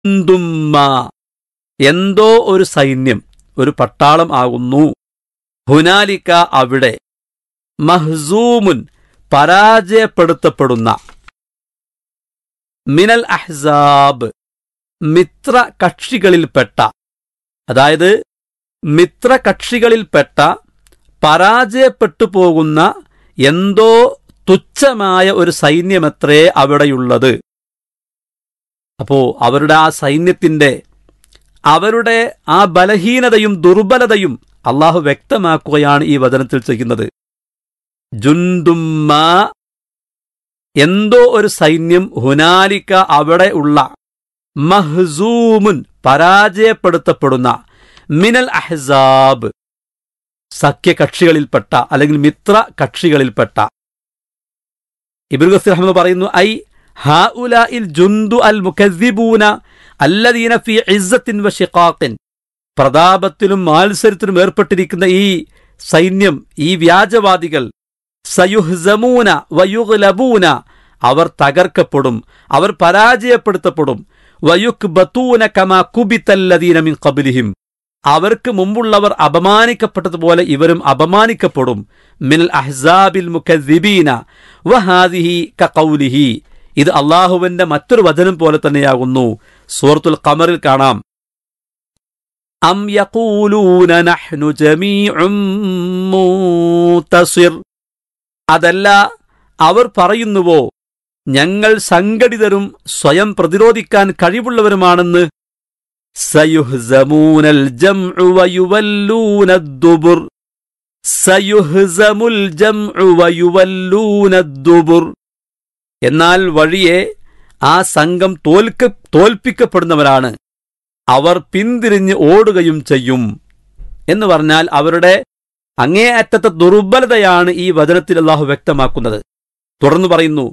ജുന്തുമ്മ എന്തോ ഒരു സൈന്യം ഒരു പട്ടാളം ആകുന്നു ഹുനാലിക്ക അവിടെ മഹ്സൂമുൻ പരാജയപ്പെടുത്തപ്പെടുന്ന മിനൽ അഹ്സാബ് മിത്ര കക്ഷികളിൽപ്പെട്ട അതായത് മിത്ര കക്ഷികളിൽപ്പെട്ട പരാജയപ്പെട്ടു പോകുന്ന എന്തോ തുച്ഛമായ ഒരു സൈന്യമത്രേ അവിടെയുള്ളത് അപ്പോ അവരുടെ ആ സൈന്യത്തിന്റെ അവരുടെ ആ ബലഹീനതയും ദുർബലതയും അള്ളാഹു വ്യക്തമാക്കുകയാണ് ഈ വചനത്തിൽ ചെയ്യുന്നത് ജുന്തുമ്മ എന്തോ ഒരു സൈന്യം ഹുനാലിക്ക അവിടെ ഉള്ള മഹ്സൂമുൻ പരാജയപ്പെടുത്തപ്പെടുന്ന മിനൽ അഹ്സാബ് സഖ്യകക്ഷികളിൽപ്പെട്ട അല്ലെങ്കിൽ മിത്ര കക്ഷികളിൽപ്പെട്ട ഇബ്നു ഗസീർ അഹമ്മദ് പറയുന്നു ഐ ഹാഉലാഇൽ ജുന്ദു അൽ മുകദ്ദിബൂന അല്ലദീന ഫീ ഇസ്സത്തിൻ വ ശിഖാഖിൻ പ്രതാപത്തിലും മാത്സരത്തിലും ഏർപ്പെട്ടിരിക്കുന്ന ഈ സൈന്യം ഈ വ്യാജവാദികൾ സയുഹ്സമൂന വയുഗ്ലബൂന അവർ തകർക്കപ്പെടും അവർ പരാജയപ്പെടുത്തപ്പെടും വയുക് ബത്തൂന കമാ കുബിത്തല്ലദീന മിൻ ഖബ്ലിഹിം അവർക്ക് മുമ്പുള്ളവർ അപമാനിക്കപ്പെട്ടതുപോലെ ഇവരും അപമാനിക്കപ്പെടും മിനൽ അഹ്സാബിൽ മുക്കദ്ദിബീന വഹാദിഹി കഖൗലിഹി ഇത് അള്ളാഹുവിന്റെ മറ്റൊരു വചനം പോലെ തന്നെയാകുന്നു സൂറത്തുൽ ഖമറിൽ കാണാം അം യഖൂലൂന നഹ്നു ജമീഉം മുൻതസിർ അതല്ല അവർ പറയുന്നുവോ ഞങ്ങൾ സംഘടിതരും സ്വയം പ്രതിരോധിക്കാൻ കഴിവുള്ളവരുമാണെന്ന് സയുഹ്സമൂനൽ ജംഉ വയുവല്ലൂനദ്ദുബുർ സയുഹ്സമുൽ ജംഉ വയുവല്ലൂനദ്ദുബുർ എന്നാൽ വഴിയെ ആ സംഘം തോൽക്ക തോൽപ്പിക്കപ്പെടുന്നവരാണ് അവർ പിന്തിരിഞ്ഞ് ഓടുകയും ചെയ്യും എന്ന് പറഞ്ഞാൽ അവരുടെ അങ്ങേയറ്റത്തെ ദുർബലതയാണ് ഈ വചനത്തിൽ അള്ളാഹു വ്യക്തമാക്കുന്നത് തുടർന്ന് പറയുന്നു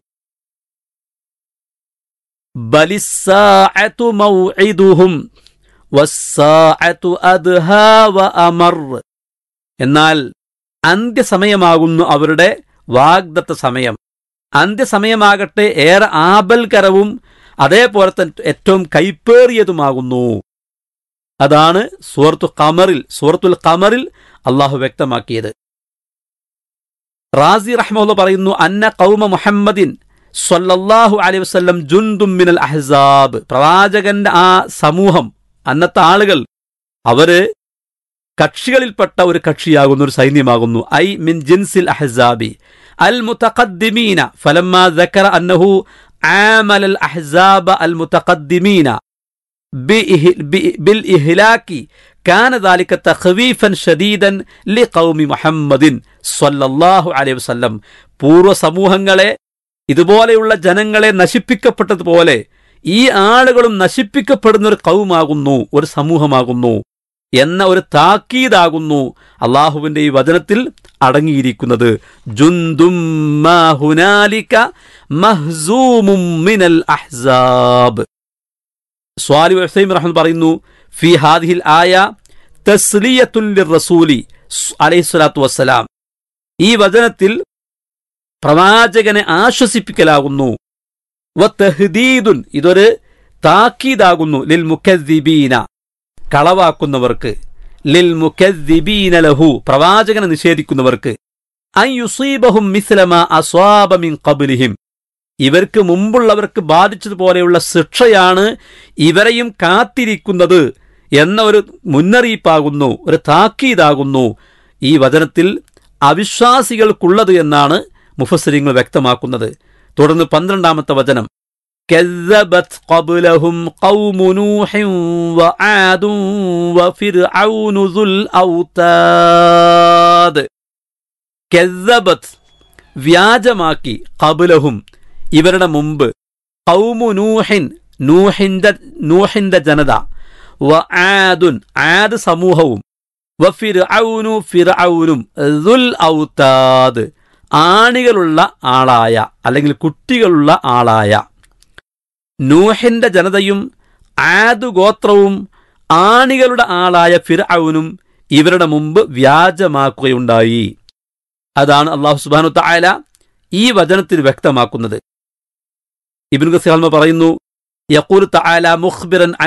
ബലിസ്സാഅതു മൗഇദുഹും വസ്സാഅതു അദ്ഹാ വഅമർ എന്നാൽ അന്ത്യസമയമാകുന്നു അവരുടെ വാഗ്ദത്ത സമയം അന്ത്യസമയമാകട്ടെ ഏറെ ആപൽകരവും അതേപോലെ തന്നെ ഏറ്റവും കൈപ്പേറിയതുമാകുന്നു അതാണ് സൂറത്തു ഖമറിൽ സൂറത്തുൽ ഖമറിൽ അള്ളാഹു വ്യക്തമാക്കിയത് റാസി റഹ്മുള്ള പറയുന്നു അന്ന കൗമ മുഹമ്മദിൻ സ്വല്ലല്ലാഹു അലൈഹി വസല്ലം ജുന്ദും മിനൽ അഹ്സാബ് പ്രവാചകന്റെ ആ സമൂഹം അന്നത്തെ ആളുകൾ അവര് കക്ഷികളിൽപ്പെട്ട ഒരു കക്ഷിയാകുന്നു ഒരു സൈന്യമാകുന്നു ഐ മിൻ ജിൻസിൽ അഹ്സാബി അൽ മുതഖദ്ദിമീന ഫലമ്മ ذكر أنه عامل الأحزاب المتقدمين بإه- ب- بالإهلاك كان ذلك تخويفا شديدا لقوم محمد صلى الله عليه وسلم പൂർവ്വ സമൂഹങ്ങളെ ഇതുപോലെയുള്ള ജനങ്ങളെ നശിപ്പിക്കപ്പെട്ടതുപോലെ ഈ ആളുകളും നശിപ്പിക്കപ്പെടുന്ന ഒരു കൗമാകുന്നു ഒരു സമൂഹമാകുന്നു എന്ന ഒരു താക്കീതാകുന്നു അള്ളാഹുവിന്റെ ഈ വചനത്തിൽ അടങ്ങിയിരിക്കുന്നത് ജുന്ദും മാ ഹുനാലിക മഹ്സൂമും മിനൽ അഹ്സാബ് സ്വാലി വസൈം റഹ്മൻ പറയുന്നു ഫി ഹാദിഹിൽ ആയ തസ്ലിയത്തുൽ റസൂലി അലൈഹിസ്വലാത്തു വസ്സലാം ഈ വചനത്തിൽ പ്രവാചകനെ ആശ്വസിപ്പിക്കലാകുന്നു വ തഹ്ദീദുൻ ഇതൊരു താക്കീതാകുന്നു ലിൽ മുക്കദ്ദിബീന കളവാക്കുന്നവർക്ക് ലിൽ മുക്കദ്ദിബീന ലഹു പ്രവാചകനെ നിഷേധിക്കുന്നവർക്ക് അൻ യുസീബഹും മിസ്ലമ അസ്വാബ മിൻ ഖബ്ലിഹിം ഇവർക്ക് മുമ്പുള്ളവർക്ക് ബാധിച്ചതുപോലെയുള്ള ശിക്ഷയാണ് ഇവരെയും കാത്തിരിക്കുന്നത് എന്ന ഒരു മുന്നറിയിപ്പാകുന്നു ഒരു താക്കീതാകുന്നു ഈ വചനത്തിൽ അവിശ്വാസികൾക്കുള്ളത് എന്നാണ് മുഫസ്സിരിങ്ങൾ വ്യക്തമാക്കുന്നത് തുടർന്ന് പന്ത്രണ്ടാമത്തെ വചനം كذبت قبلهم قوم نوح وعاد وفرعون ذو الأوتاد كذبت വ്യാജമാക്കി കബുലഹും ഇവരുടെ മുമ്പ് കൗമു നൂഹിൻ നൂഹിന്റെ നൂഹിന്റെ ജനത വ ആദുൻ ആദ് സമൂഹവും വ ഫിർഔനു ഫിർഔനും ദുൽ ഔതാദ് ആണികളുള്ള ആളായ അല്ലെങ്കിൽ കുട്ടികളുള്ള ആളായ നൂഹിന്റെ ജനതയും ആദ് ഗോത്രവും ആണികളുടെ ആളായ ഫിർഔനും ഇവരുടെ മുമ്പ് വ്യാജമാക്കുകയുണ്ടായി അതാണ് അള്ളാഹു സുബാനു തായാല ഈ വചനത്തിൽ വ്യക്തമാക്കുന്നത് ഇബിൻ ഗസിൽമ പറയുന്നു യഖൂൽ തആല മുഖ്ബിറൻ